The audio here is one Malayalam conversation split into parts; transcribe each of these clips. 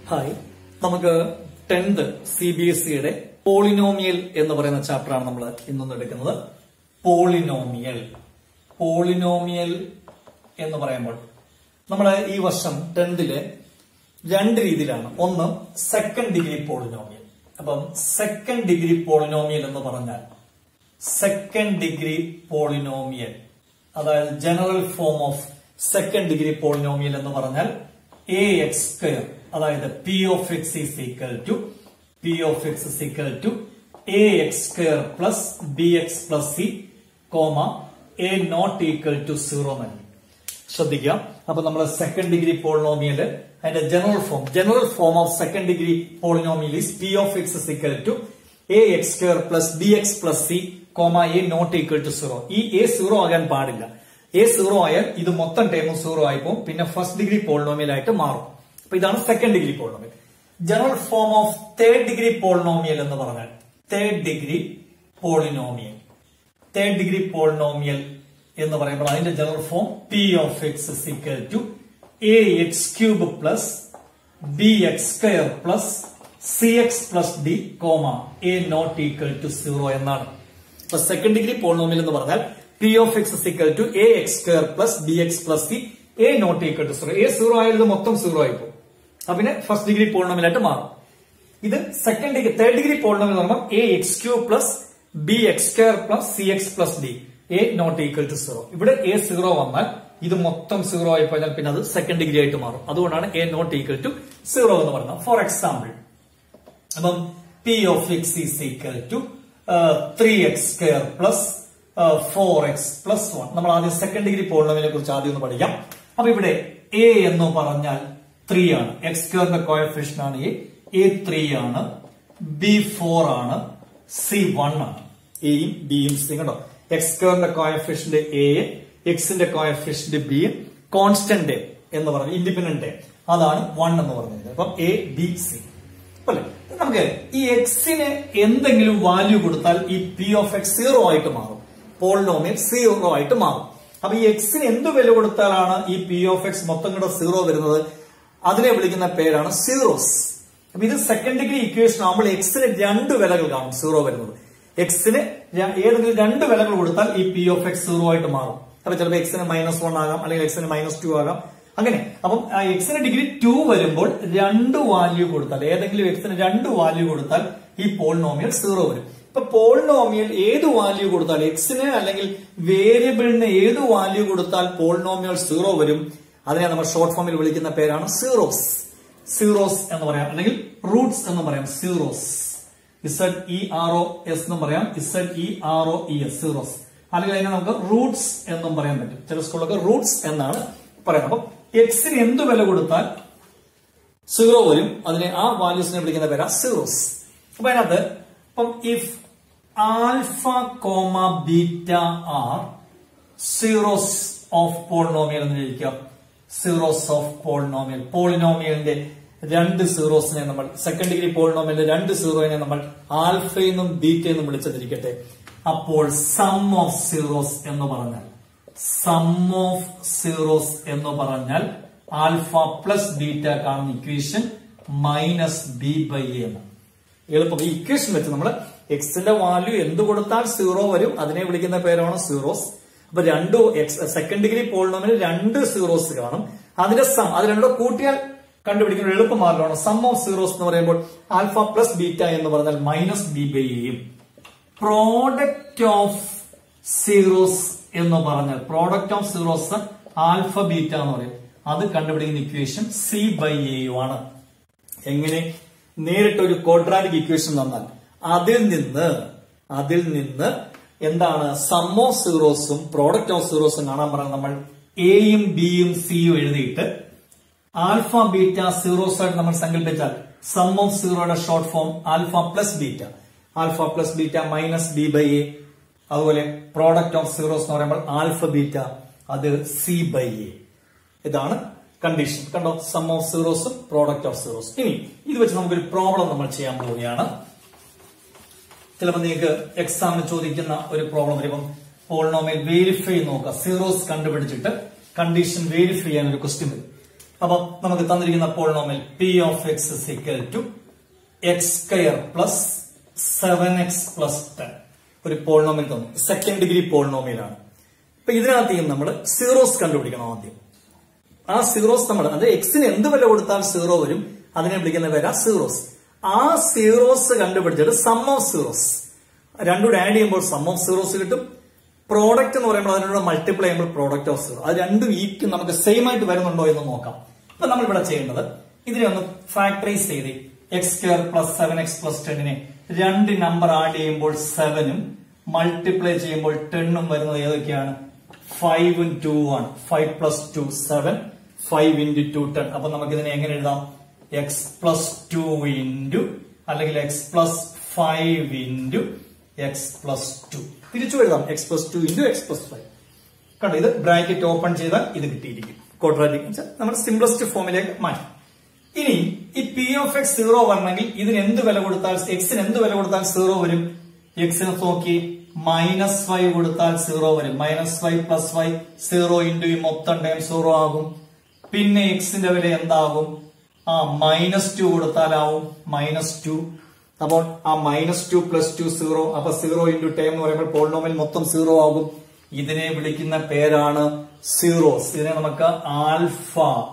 ഹായ് നമുക്ക് ടെൻത്ത് സി ബി എസ് സിയുടെ പോളിനോമിയൽ എന്ന് പറയുന്ന ചാപ്റ്ററാണ് നമ്മൾ ഇന്നൊന്ന് എടുക്കുന്നത് പോളിനോമിയൽ പോളിനോമിയൽ എന്ന് പറയുമ്പോൾ നമ്മൾ ഈ വർഷം ടെൻത്തില് രണ്ട് രീതിയിലാണ് ഒന്ന് സെക്കൻഡ് ഡിഗ്രി പോളിനോമിയൽ അപ്പം സെക്കൻഡ് ഡിഗ്രി പോളിനോമിയൽ എന്ന് പറഞ്ഞാൽ സെക്കൻഡ് ഡിഗ്രി പോളിനോമിയൽ അതായത് general form of second degree polynomial എന്ന് പറഞ്ഞാൽ എ എക്സ് സ്ക്വയർ അതായത് p of x is equal to p of X is equal to a x square plus b x plus c comma a not equal to zero നൽകി ശ്രദ്ധിക്കാം അപ്പൊ നമ്മൾ സെക്കൻഡ് ഡിഗ്രി പോളിനോമിയൽ അതിന്റെ general form general form of second degree polynomial is p of X is equal to a x square plus b x plus c comma a not equal to zero ഈ എ സീറോ ആകാൻ പാടില്ല എ സീറോ ആയാൽ ഇത് മൊത്തം ടൈമും സീറോ ആയി പോകും പിന്നെ ഫസ്റ്റ് ഡിഗ്രി പോളിനോമിയൽ ആയിട്ട് മാറും അപ്പൊ ഇതാണ് second degree polynomial general form of third degree polynomial എന്ന് പറഞ്ഞാൽ third degree polynomial third degree polynomial എന്ന് പറയുമ്പോൾ അതിന്റെ general form p of x equal to a x cube plus b x square plus c x plus d comma a not equal to zero എന്നാണ് അപ്പൊ സെക്കൻഡ് ഡിഗ്രി പോളിനോമിയൽ എന്ന് പറഞ്ഞാൽ p of x equal to a x square plus b x plus c A not equal to zero a zero ആയാലും ഇത് മൊത്തം സീറോ ആയിപ്പോ അപ്പൊ പിന്നെ ഫസ്റ്റ് ഡിഗ്രി പോളിനോമിയൽ ആയിട്ട് മാറും ഇത് second degree third degree polynomial എന്ന് പറയുമ്പോൾ a x cube plus b x square plus c x plus d a not equal to zero ഇവിടെ എ സീറോ വന്നാൽ ഇത് മൊത്തം സീറോ ആയി കഴിഞ്ഞാൽ പിന്നെ അത് സെക്കൻഡ് ഡിഗ്രി ആയിട്ട് മാറും അതുകൊണ്ടാണ് a not equal to zero എന്ന് പറയുന്നത് ഫോർ എക്സാമ്പിൾ അപ്പം p of x is equal to three x square plus four X plus one നമ്മൾ ആദ്യം സെക്കൻഡ് ഡിഗ്രി പോളിനോമിനെ കുറിച്ച് ആദ്യം ഒന്ന് പഠിക്കാം അപ്പൊ ഇവിടെ എ എന്ന് പറഞ്ഞാൽ ത്രീ ആണ് എക്സ് സ്ക്വയറിന്റെ കോയഫിഷ്യൻ ആണ് എ എ ത്രീ ആണ് ബി ഫോർ ആണ് സി വൺ ആണ് എയും ബിയും സി കണ്ടോ എക്സ് സ്ക്വയറിന്റെ കോയഫിഷ്യന്റ് എ എക്സിന്റെ കോയഫിഷ്യന്റ് ബി കോൺസ്റ്റന്റ് എന്ന് പറഞ്ഞ ഇൻഡിപെൻഡന്റ് അതാണ് വൺ എന്ന് പറഞ്ഞത് അപ്പം എ ബി സി അല്ലെ നമുക്ക് ഈ എക്സിന് എന്തെങ്കിലും വാല്യൂ കൊടുത്താൽ ഈ പി ഓഫ് എക്സ് സീറോ ആയിട്ട് മാറും പോളിനോമിയൽ സീറോ ആയിട്ട് മാറും അപ്പൊ ഈ എക്സിന് എന്ത് വില കൊടുത്താലാണ് ഈ പി ഓഫ് എക്സ് മൊത്തം കൂടെ സീറോ വരുന്നത് അതിനെ വിളിക്കുന്ന പേരാണ് സീറോസ് അപ്പൊ ഇത് സെക്കൻഡ് ഡിഗ്രി ഇക്വേഷൻ ആകുമ്പോൾ എക്സിന് രണ്ട് വിലകൾ കാണും സീറോ വരുന്നത് എക്സിന് ഏതെങ്കിലും രണ്ട് വിലകൾ കൊടുത്താൽ ഈ പി ഓഫ് എക്സ് സീറോ ആയിട്ട് മാറും അപ്പൊ ചിലപ്പോൾ എക്സിന് മൈനസ് വൺ ആകാം അല്ലെങ്കിൽ എക്സിന് മൈനസ് ടു ആകാം അങ്ങനെ അപ്പം എക്സിന് ഡിഗ്രി ടു വരുമ്പോൾ രണ്ട് വാല്യൂ കൊടുത്താൽ ഏതെങ്കിലും എക്സിന് രണ്ട് വാല്യൂ കൊടുത്താൽ ഈ പോളിനോമിയൽ സീറോ വരും ഇപ്പൊ പോളിനോമിയൽ ഏത് വാല്യൂ കൊടുത്താൽ എക്സിന് അല്ലെങ്കിൽ വേരിയബിളിന് ഏത് വാല്യൂ കൊടുത്താൽ പോളിനോമിയൽ സീറോ വരും അതിനെ നമ്മൾ ഷോർട്ട് ഫോമിൽ വിളിക്കുന്ന പേരാണ് സീറോസ് സീറോസ് എന്ന് പറയാം അല്ലെങ്കിൽ റൂട്ട്സ് എന്ന് പറയാം zeros z e r o s എന്നും പറയാം z e r o e s zeros അല്ലെങ്കിൽ അതിനെ നമുക്ക് റൂട്ട്സ് എന്നും പറയാൻ പറ്റും ചില സ്കൂളിലൊക്കെ റൂട്ട്സ് എന്നാണ് പറയുന്നത് അപ്പം എക്സിന് എന്ത് വില കൊടുത്താൽ സീറോ വരും അതിനെ ആ വാല്യൂസിനെ വിളിക്കുന്ന പേരാ സീറോസ് അപ്പൊ അതിനകത്ത് ഇപ്പം if alpha comma beta are zeros of polynomial എന്ന് വിളിക്കാം സീറോസ് ഓഫ് പോളിനോമിയൽ പോളിനോമിയലിന്റെ രണ്ട് സീറോസിനെ നമ്മൾ സെക്കൻഡ് ഡിഗ്രി പോളിനോമിയലിന്റെ രണ്ട് സീറോയിനെ നമ്മൾ ആൽഫയെന്നും ബീറ്റയെന്നും വിളിച്ചതിരിക്കട്ടെ അപ്പോൾ സം ഓഫ് സീറോസ് എന്ന് പറഞ്ഞാൽ സം ഓഫ് സീറോസ് എന്ന് പറഞ്ഞാൽ ആൽഫ പ്ലസ് ബീറ്റ കാണുന്ന equation minus B by A എന്ന് എളുപ്പം ഈ ഇക്വേഷൻ വെച്ച് നമ്മൾ എക്സിന്റെ വാല്യൂ എന്ത് കൊടുത്താൽ സീറോ വരും അതിനെ വിളിക്കുന്ന പേരാണ് സീറോസ് അപ്പൊ രണ്ടു എക്സ് സെക്കൻഡ് ഡിഗ്രി പോളിനോമിന് രണ്ട് സീറോസ് കാണും അതിന്റെ സം അത് രണ്ടോ കൂട്ടിയാൽ കണ്ടുപിടിക്കുന്ന എളുപ്പ മാർഗമാണ് സം ഓഫ് സീറോസ് എന്ന് പറയുമ്പോൾ ആൽഫ പ്ലസ് ബീറ്റ എന്ന് പറഞ്ഞാൽ മൈനസ് ബി ബൈ എയും പ്രോഡക്റ്റ് ഓഫ് സീറോസ് എന്ന് പറഞ്ഞാൽ product of zeros alpha beta എന്ന് പറയും അത് കണ്ടുപിടിക്കുന്ന ഇക്വേഷൻ സി ബൈ എയും ആണ് എങ്ങനെ നേരിട്ട് ഒരു ക്വാഡ്രാറ്റിക് ഇക്വേഷൻ തന്നാൽ അതിൽ നിന്ന് അതിൽ നിന്ന് എന്താണ് സം ഓഫ് സീറോസും പ്രോഡക്റ്റ് ഓഫ് സീറോസും കാണാൻ പറഞ്ഞാൽ നമ്മൾ എയും ബിയും സിയും എഴുതിയിട്ട് ആൽഫ ബീറ്റ സീറോസ് ആയിട്ട് നമ്മൾ സങ്കല്പിച്ചാൽ സം ഓഫ് സീറോയുടെ short form alpha plus beta alpha plus beta minus B by A അതുപോലെ പ്രോഡക്റ്റ് ഓഫ് സീറോസ് എന്ന് പറയുമ്പോൾ ആൽഫ ബീറ്റ അത് സി ബൈ എ ഇതാണ് കണ്ടീഷൻ കണ്ടോ സം ഓഫ് സീറോസും പ്രോഡക്റ്റ് ഓഫ് സീറോസ് ഇനി ഇത് വെച്ച് നമുക്കൊരു പ്രോബ്ലം നമ്മൾ ചെയ്യാൻ പോവുകയാണ് ചിലപ്പോൾ നിങ്ങൾക്ക് എക്സാമിന് ചോദിക്കുന്ന ഒരു പ്രോബ്ലം വരുമ്പം പോളിനോമിയൽ വേരിഫൈ നോക്കുക സീറോസ് കണ്ടുപിടിച്ചിട്ട് കണ്ടീഷൻ വേരിഫൈ ചെയ്യാൻ ഒരു ക്വസ്റ്റ്യൻ വരും അപ്പൊ നമുക്ക് തന്നിരിക്കുന്ന polynomial P of X is equal to X square plus seven X plus ten ഒരു പോളിനോമിയൽ തന്നു സെക്കൻഡ് ഡിഗ്രി പോളിനോമിയലാണ് അപ്പൊ ഇതിനകത്ത് നിന്ന് നമ്മൾ സീറോസ് കണ്ടുപിടിക്കണം ആദ്യം ആ സീറോസ് നമ്മൾ അത് എക്സിന് എന്ത് വില കൊടുത്താൽ സീറോ വരും അതിനെ വിളിക്കുന്ന പേരാ സീറോസ് ആ സീറോസ് കണ്ടുപിടിച്ചിട്ട് സം ഓഫ് സീറോസ് രണ്ടുകൂടെ ആഡ് ചെയ്യുമ്പോൾ സം ഓഫ് സീറോസ് കിട്ടും പ്രോഡക്റ്റ് എന്ന് പറയുമ്പോൾ അതിനോട് മൾട്ടിപ്ലൈ ചെയ്യുമ്പോൾ പ്രോഡക്റ്റ് ഓഫ് സീറോ അത് രണ്ടും ഈക്ക് നമുക്ക് സെയിം ആയിട്ട് വരുന്നുണ്ടോ എന്ന് നോക്കാം അപ്പൊ നമ്മൾ ഇവിടെ ചെയ്യേണ്ടത് ഇതിനെ ഒന്ന് ഫാക്ടറൈസ് ചെയ്ത് X square plus seven X plus ടെന്നിനെ രണ്ട് നമ്പർ ആഡ് ചെയ്യുമ്പോൾ സെവനും മൾട്ടിപ്ലൈ ചെയ്യുമ്പോൾ ടെണ്ണും വരുന്നത് ഏതൊക്കെയാണ് ഫൈവും two one five plus two seven five into two ten അപ്പൊ നമുക്ക് ഇതിനെ എങ്ങനെ എഴുതാം എക്സ് പ്ലസ് ടു ഇൻറ്റു അല്ലെങ്കിൽ X plus five into X plus two തിരിച്ചു എഴുതാം X plus two into X plus five കണ്ടോ ഇത് ബ്രാക്കറ്റ് ഓപ്പൺ ചെയ്താൽ ഇത് കിട്ടിയിരിക്കും ക്വാഡ്രാറ്റിക് നമ്മൾ സിംപ്ലസ്റ്റ് ഫോമിലേക്ക് മാറ്റും ഇനി ഈ പി ഓഫ് എക്സ് സീറോ വരണമെങ്കിൽ ഇതിന് എന്ത് വില കൊടുത്താൽ എക്സിന് എന്ത് വില കൊടുത്താൽ സീറോ വരും എക്സിന് നോക്കി മൈനസ് ഫൈവ് കൊടുത്താൽ സീറോ വരും minus five plus five zero into ഈ മൊത്തം ടൈം സീറോ ആകും പിന്നെ എക്സിന്റെ വില എന്താകും ആ മൈനസ് ടു കൊടുത്താലാവും മൈനസ് ടു അപ്പോൾ ആ minus two plus two zero അപ്പൊ സീറോ ഇൻറ്റു ടൈം എന്ന് പറയുമ്പോൾ പോളിനോമിൽ മൊത്തം സീറോ ആകും ഇതിനെ വിളിക്കുന്ന പേരാണ് സീറോസ് ഇതിനെ നമുക്ക് alpha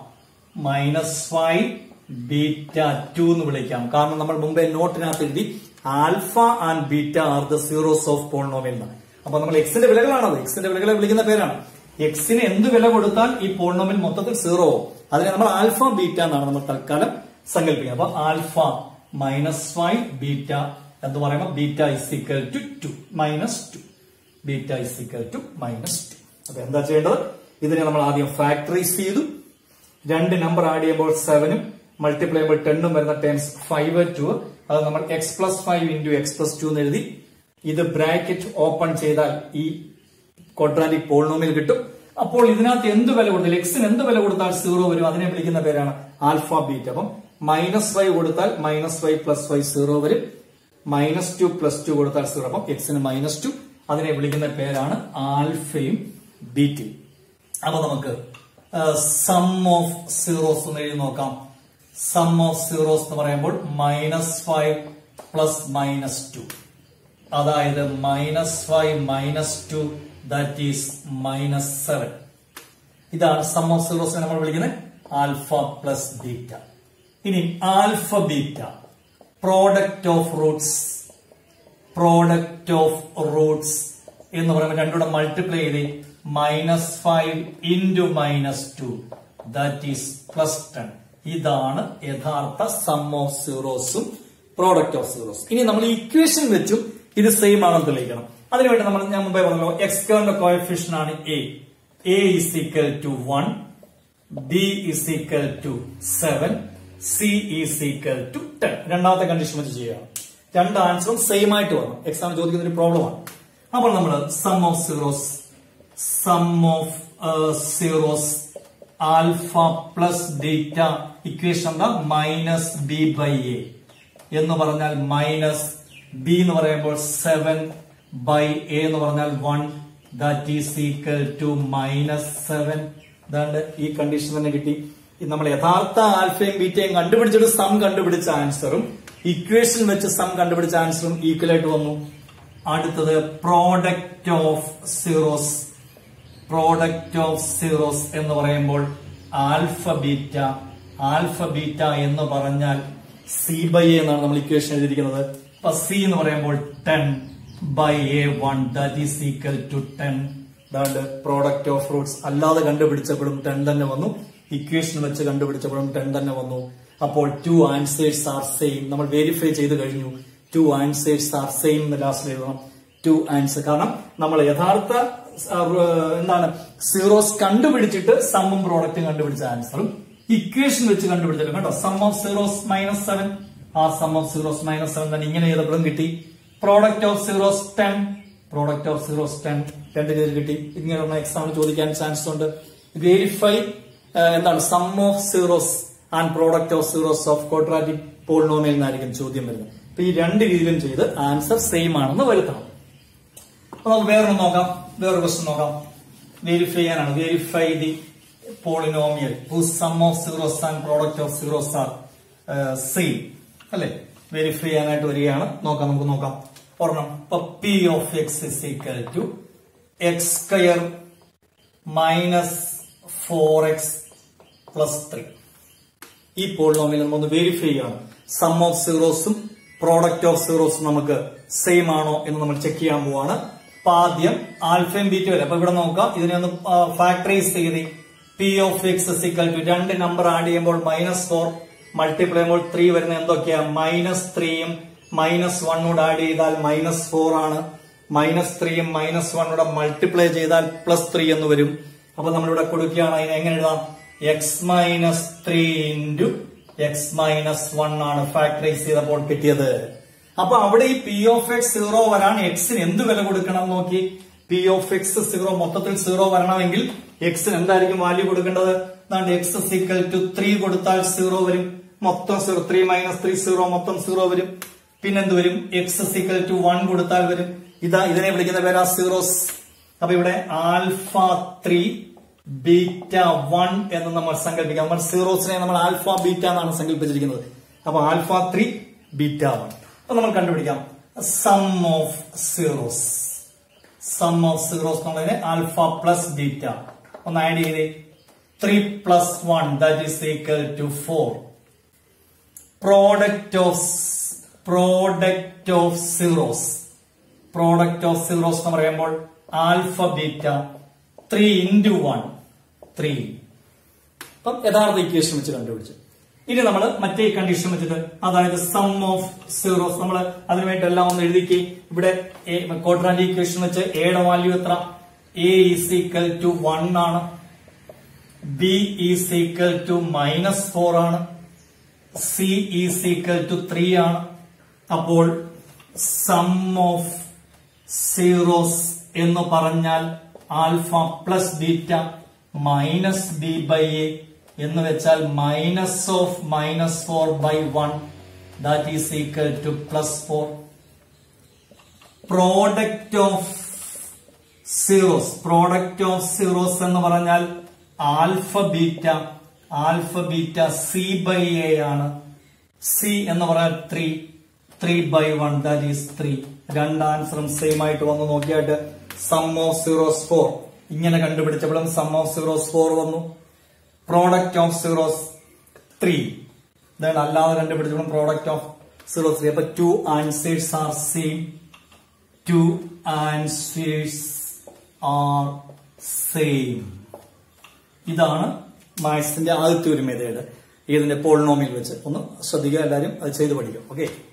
minus five beta two എന്ന് വിളിക്കാം കാരണം നമ്മൾ മുമ്പേ നോട്ടിനകത്ത് എഴുതി alpha and beta are the zeros of polynomial എന്നാണ് അപ്പൊ നമ്മൾ എക്സിന്റെ വിലകളാണത് എക്സിന്റെ വിലകളെ വിളിക്കുന്ന പേരാണ് എക്സിന് എന്ത് വില കൊടുത്താൽ ഈ പോളിനോമിയൽ മൊത്തത്തിൽ സീറോ അതിനെ നമ്മൾ ആൽഫ ബീറ്റ എന്നാണ് നമ്മൾ തൽക്കാലം സങ്കല്പിക്കുക അപ്പൊ ആൽഫ മൈനസ് ഫൈവ് ബീറ്റ എന്ന് പറയുമ്പോൾ beta is equal to two minus two beta is equal to minus two അപ്പൊ എന്താ ചെയ്യേണ്ടത് ഇതിനെ നമ്മൾ ആദ്യം ഫാക്ടറൈസ് ചെയ്തു രണ്ട് നമ്പർ ആഡ് ചെയ്യുമ്പോൾ സെവനും മൾട്ടിപ്ലൈ ചെയ്യുമ്പോൾ ടെണ്ണും വരുന്ന ടേംസ് ഫൈവ് ടു അത് നമ്മൾ X plus five into X plus two എന്ന് എഴുതി ഇത് ബ്രാക്കറ്റ് ഓപ്പൺ ചെയ്താൽ ഈ ക്വാഡ്രാറ്റിക് പോളിനോമിയൽ കിട്ടും അപ്പോൾ ഇതിനകത്ത് എന്ത് വില കൊടുത്താൽ എക്സിന് എന്ത് വില കൊടുത്താൽ സീറോ വരും അതിനെ വിളിക്കുന്ന പേരാണ് ആൽഫ ബീറ്റ് അപ്പം മൈനസ് ഫൈവ് കൊടുത്താൽ minus five plus five zero വരും മൈനസ് ടു പ്ലസ് ടു കൊടുത്താൽ സീറോ അപ്പം എക്സിന് മൈനസ് ടു അതിനെ വിളിക്കുന്ന പേരാണ് ആൽഫയും ബീറ്റയും അപ്പൊ നമുക്ക് സം ഓഫ് സീറോസ് എന്ന് എഴുതി നോക്കാം സം ഓഫ് സീറോസ് എന്ന് പറയുമ്പോൾ minus five plus minus two അതായത് minus five minus two that is minus seven ഇതാണ് സം ഓഫ് സീറോസിനെ നമ്മൾ വിളിക്കുന്നത് ആൽഫ പ്ലസ് ബീറ്റ ഇനി alpha beta product of roots product of roots എന്ന് പറയുമ്പോൾ രണ്ടുകൂടെ മൾട്ടിപ്ലൈ ചെയ്ത് minus five into minus two that is plus ten ഇതാണ് യഥാർത്ഥ സം ഓഫ് സീറോസും പ്രോഡക്റ്റ് ഓഫ് സീറോസ് ഇനി നമ്മൾ ഇക്വേഷൻ വെച്ചും ഇത് സെയിം ആണെന്ന് തെളിയിക്കണം അതിനുവേണ്ടി നമ്മൾ ഞാൻ മുമ്പേ പറഞ്ഞല്ലോ എക്സ് കറിന്റെ കോയഫിഷ്യൻ ആണ് A A is equal to one B is equal to seven C is equal to ten രണ്ടാമത്തെ കണ്ടീഷൻ വെച്ച് ചെയ്യുകയാണ് രണ്ട് ആൻസറും സെയിം ആയിട്ട് വന്നു എക്സാം ചോദിക്കുന്ന ഒരു പ്രോബ്ലമാണ് അപ്പോൾ നമ്മൾ sum of zeros sum of zeros alpha plus beta equation എന്താ മൈനസ് ബി ബൈ എ എന്ന് പറഞ്ഞാൽ മൈനസ് ബി എന്ന് പറയുമ്പോൾ സെവൻ ബൈ എ എന്ന് പറഞ്ഞാൽ one that is equal to minus seven അതാണ്ട് ഈ കണ്ടീഷൻ തന്നെ കിട്ടി ഇത് നമ്മൾ യഥാർത്ഥ ആൽഫയും ബീറ്റയും കണ്ടുപിടിച്ചിട്ട് സം കണ്ടുപിടിച്ച ആൻസറും ഇക്വേഷൻ വെച്ച് സം കണ്ടുപിടിച്ച ആൻസറും ഈക്വൽ ആയിട്ട് വന്നു അടുത്തത് product of zeros product of zeros എന്ന് പറയുമ്പോൾ ആൽഫ ബീറ്റ ആൽഫ ബീറ്റ എന്ന് പറഞ്ഞാൽ സി ബൈ എ എന്നാണ് നമ്മൾ ഇക്വേഷൻ എഴുതിയിരിക്കുന്നത് അപ്പൊ സി എന്ന് പറയുമ്പോൾ ten by A one that is equal to ten ദാണ്ട് പ്രോഡക്റ്റ് ഓഫ് ഫ്രൂട്ട്സ് അല്ലാതെ കണ്ടുപിടിച്ചപ്പോഴും ടെൻ തന്നെ വന്നു ഇക്വേഷൻ വെച്ച് കണ്ടുപിടിച്ചപ്പോഴും ടെൻ തന്നെ വന്നു അപ്പോൾ ടു ആൻസേഴ്സ് ആർ സെയിം നമ്മൾ വെരിഫൈ ചെയ്ത് കഴിഞ്ഞു ടു ആൻസേഴ്സ് ആർ സെയിം എന്ന് ലാസ്റ്റ് എഴുതണം ടു ആൻസർ കാരണം നമ്മൾ യഥാർത്ഥ ആ, എന്താണ് സീറോസ് കണ്ടുപിടിച്ചിട്ട് സമ്മും പ്രോഡക്റ്റും കണ്ടുപിടിച്ച ആൻസറും ഇക്വേഷൻ വെച്ച് കണ്ടുപിടിച്ചിട്ട് കേട്ടോ sum of zeros minus seven ആ sum of zeros minus seven തന്നെ ഇങ്ങനെ ചെയ്തപ്പോഴും കിട്ടി product of zeros ten product of zeros ten രണ്ട് രീതിയിൽ കിട്ടി ഇങ്ങനെയുള്ള എക്സാമിന് ചോദിക്കാൻ ചാൻസ് ഉണ്ട് വെരിഫൈ എന്താണ് sum of zeros and product of zeros of quadratic polynomial എന്നായിരിക്കും ചോദ്യം വരുന്നത് അപ്പൊ ഈ രണ്ട് രീതിയിലും ചെയ്ത് ആൻസർ സെയിം ആണെന്ന് വരുത്തണം അപ്പൊ നമുക്ക് വേറൊന്ന് നോക്കാം വേറൊരു ക്വസ്റ്റ്യൻ നോക്കാം വെരിഫൈ ചെയ്യാനാണ് verify the polynomial whose sum of zeros and product of zeros are uh, same അല്ലെ വെരിഫൈ ചെയ്യാനായിട്ട് വരികയാണ് നോക്കാം നമുക്ക് നോക്കാം ഒരെണ്ണം ഇപ്പൊ P of X is equal to X square minus four X plus three ഈ പോളിനോമിയൽ നമ്മളൊന്ന് വെരിഫൈ ചെയ്യാണ് സം ഓഫ് സീറോസും പ്രോഡക്റ്റ് ഓഫ് സീറോസും നമുക്ക് സെയിം ആണോ എന്ന് നമ്മൾ ചെക്ക് ചെയ്യാൻ പോവാണ് അപ്പൊ ആദ്യം ആൽഫയും ബീറ്റ വരെ അപ്പൊ ഇവിടെ നോക്കാം ഇതിനെ ഒന്ന് ഫാക്ടറൈസ് ചെയ്ത് P of X is equal to രണ്ട് നമ്പർ ആഡ് ചെയ്യുമ്പോൾ മൈനസ് ഫോർ മൾട്ടിപ്ലൈ ചെയ്യുമ്പോൾ ത്രീ വരുന്ന എന്തൊക്കെയാ മൈനസ് ത്രീയും മൈനസ് വണ്ണൂടെ ആഡ് ചെയ്താൽ മൈനസ് ഫോർ ആണ് മൈനസ് ത്രീയും മൈനസ് വണ്ണൂടെ മൾട്ടിപ്ലൈ ചെയ്താൽ പ്ലസ് ത്രീ എന്ന് വരും അപ്പൊ നമ്മളിവിടെ കൊടുക്കുകയാണ് അതിനെ എങ്ങനെ എഴുതാം X minus three into X minus one ആണ് ഫാക്ടറൈസ് ചെയ്തപ്പോൾ കിട്ടിയത് അപ്പൊ അവിടെ ഈ പി ഓഫ് എക്സ് സീറോ വരാൻ എക്സിന് എന്ത് വില കൊടുക്കണം നോക്കി പി ഓഫ് എക്സ് സീറോ മൊത്തത്തിൽ സീറോ വരണമെങ്കിൽ എക്സിന് എന്തായിരിക്കും വാല്യൂ കൊടുക്കേണ്ടത് എന്നാണ്ട് എക്സ് സിക്കൽ ടു ത്രീ കൊടുത്താൽ സീറോ വരും മൊത്തം zero three minus three zero മൊത്തം സീറോ വരും പിന്നെന്ത് വരും എക്സ് സിക്കൽ ടു വൺ കൊടുത്താൽ വരും ഇതാ ഇതിനെ വിളിക്കുന്ന പേരാ സീറോസ് അപ്പൊ ഇവിടെ ആൽഫ ത്രീ ബീറ്റ വൺ എന്ന് നമ്മൾ സങ്കല്പിക്കാം നമ്മൾ സീറോസിനെ നമ്മൾ ആൽഫ ബീറ്റ എന്നാണ് സങ്കല്പിച്ചിരിക്കുന്നത് അപ്പൊ ആൽഫ ത്രീ ബീറ്റ വൺ അപ്പൊ നമ്മൾ കണ്ടുപിടിക്കാം sum of zeros sum of zeros എന്നുള്ളതിന് ആൽഫ പ്ലസ് ബീറ്റ ഒന്ന് ആഡ് ചെയ്തേ three plus one that is equal to four product of product of zeros product of zeros എന്ന് പറയുമ്പോൾ alpha beta three into one three അപ്പം യഥാർത്ഥ ഇക്വേഷൻ വെച്ച് കണ്ടുപിടിച്ചു ഇനി നമ്മൾ മറ്റേ കണ്ടീഷൻ വെച്ചിട്ട് അതായത് സം ഓഫ് സീറോസ് നമ്മൾ അതിനുവേണ്ടി എല്ലാം ഒന്ന് എഴുതിക്ക് ഇവിടെ ക്വാഡ്രാന്റ് ഇക്വേഷൻ വെച്ച് എയുടെ വാല്യൂ എത്ര A is equal to one ആണ് B is equal to minus four ആണ് C is equal to three ആണ് അപ്പോൾ സം ഓഫ് സീറോസ് എന്ന് പറഞ്ഞാൽ alpha plus beta minus B by A എന്ന് വെച്ചാൽ minus of minus four by one that is equal to plus four product of zeros product of zeros എന്ന് പറഞ്ഞാൽ alpha beta alpha beta C by A ആണ് സി എന്ന് പറഞ്ഞാൽ three three by one that is three രണ്ട് ആൻസറും സെയിം ആയിട്ട് വന്നു നോക്കിയായിട്ട് സം ഓഫ് സീറോസ് ഫോർ ഇങ്ങനെ കണ്ടുപിടിച്ചപ്പോഴും സം ഓഫ് സീറോസ് ഫോർ വന്നു പ്രോഡക്റ്റ് ഓഫ് സീറോസ് ത്രീ ഇതാണ് അല്ലാതെ കണ്ടുപിടിച്ചപ്പോഴും പ്രോഡക്റ്റ് ഓഫ് സീറോ ത്രീ അപ്പൊ two answers are same two answers are same ഇതാണ് മാത്സിന്റെ ആദ്യത്തെ ഒരു മെത്തേഡ് ഇതിന്റെ പോളിനോമിൽ വെച്ച് ഒന്ന് ശ്രദ്ധിക്കുക എല്ലാവരും അത് ചെയ്ത് പഠിക്കും ഓക്കെ